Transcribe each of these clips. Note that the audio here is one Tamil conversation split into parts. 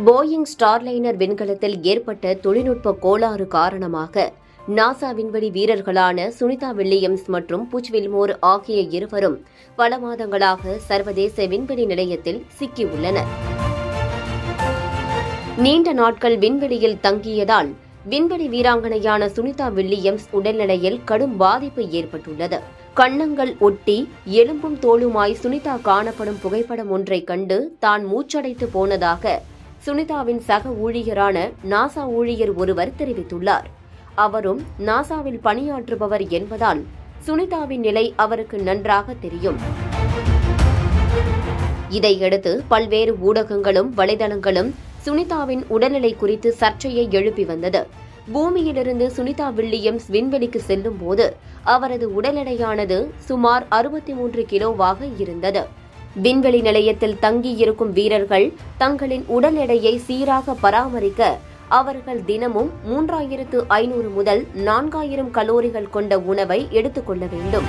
போயிங் ஸ்டார்லைனர் விண்கலத்தில் ஏற்பட்ட தொழில்நுட்ப கோளாறு காரணமாக நாசா விண்வெளி வீரர்களான சுனிதா வில்லியம்ஸ் மற்றும் புச் வில்மோர் ஆகிய இருவரும் பல மாதங்களாக சர்வதேச விண்வெளி நிலையத்தில் சிக்கியுள்ளனர் நீண்ட நாட்கள் விண்வெளியில் தங்கியதால் விண்வெளி வீராங்கனையான சுனிதா வில்லியம்ஸ் உடல்நிலையில் கடும் பாதிப்பு ஏற்பட்டுள்ளது கன்னங்கள் ஒட்டி எலும்பும் தோலுமாய் சுனிதா காணப்படும் புகைப்படம் ஒன்றை கண்டு தான் மூச்சடைத்து போனதாக சுனிதாவின் சக ஊழியரான நாசா ஊழியர் ஒருவர் தெரிவித்துள்ளார் அவரும் நாசாவில் பணியாற்றுபவர் என்பதால் சுனிதாவின் நிலை அவருக்கு நன்றாக தெரியும் இதையடுத்து பல்வேறு ஊடகங்களும் வலைதளங்களும் சுனிதாவின் உடல்நிலை குறித்து சர்ச்சையை எழுப்பி வந்தது பூமியிலிருந்து சுனிதா வில்லியம்ஸ் விண்வெளிக்கு செல்லும் போது அவரது உடல் எடையானது சுமார் அறுபத்தி மூன்று கிலோவாக இருந்தது விண்வெளி நிலையத்தில் தங்கியிருக்கும் வீரர்கள் தங்களின் உடல் எடையை சீராக பராமரிக்க அவர்கள் தினமும் மூன்றாயிரத்து ஐநூறு முதல் நான்காயிரம் கலோரிகள் கொண்ட உணவை எடுத்துக்கொள்ள வேண்டும்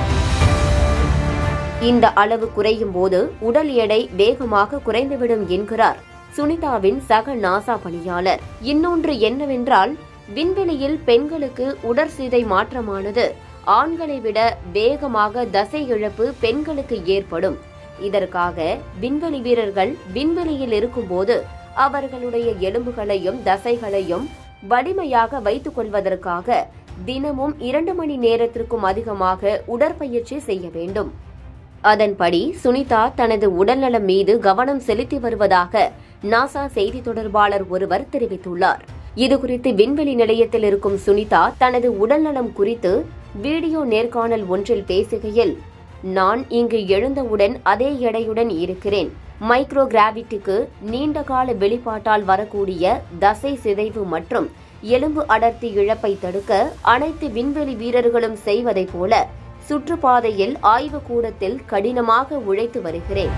இந்த அளவு குறையும் போது உடல் எடை வேகமாக குறைந்துவிடும் என்கிறார் சுனிதாவின் சக நாசா பணியாளர் இன்னொன்று என்னவென்றால் விண்வெளியில் பெண்களுக்கு உடற்சிதை மாற்றமானது ஆண்களை விட வேகமாக தசை இழப்பு பெண்களுக்கு ஏற்படும் இதற்காக விண்வெளி வீரர்கள் விண்வெளியில் இருக்கும்போது அவர்களுடைய எலும்புகளையும் தசைகளையும் வலிமையாக வைத்துக் கொள்வதற்காக தினமும் இரண்டு மணி நேரத்திற்கும் அதிகமாக உடற்பயிற்சி செய்ய வேண்டும் அதன்படி சுனிதா தனது உடல்நலம் மீது கவனம் செலுத்தி வருவதாக நாசா செய்தி தொடர்பாளர் ஒருவர் தெரிவித்துள்ளார் இதுகுறித்து விண்வெளி நிலையத்தில் இருக்கும் சுனிதா தனது உடல்நலம் குறித்து வீடியோ நேர்காணல் ஒன்றில் பேசுகையில் நான் இங்கு எழுந்தவுடன் அதே எடையுடன் இருக்கிறேன் மைக்ரோ கிராவிட்டிக்கு நீண்டகால வெளிப்பாட்டால் வரக்கூடிய தசை சிதைவு மற்றும் எலும்பு அடர்த்தி இழப்பை தடுக்க அனைத்து விண்வெளி வீரர்களும் செய்வதைப் போல சுற்றுப்பாதையில் ஆய்வு கூடத்தில் கடினமாக உழைத்து வருகிறேன்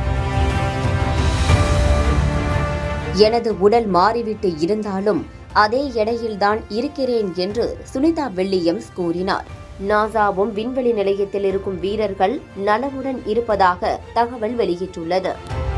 எனது உடல் மாறிவிட்டு இருந்தாலும் அதே எடையில்தான் இருக்கிறேன் என்று சுனிதா வில்லியம்ஸ் கூறினார் நாசாவும் விண்வெளி நிலையத்தில் இருக்கும் வீரர்கள் நலமுடன் இருப்பதாக தகவல் வெளியிட்டுள்ளது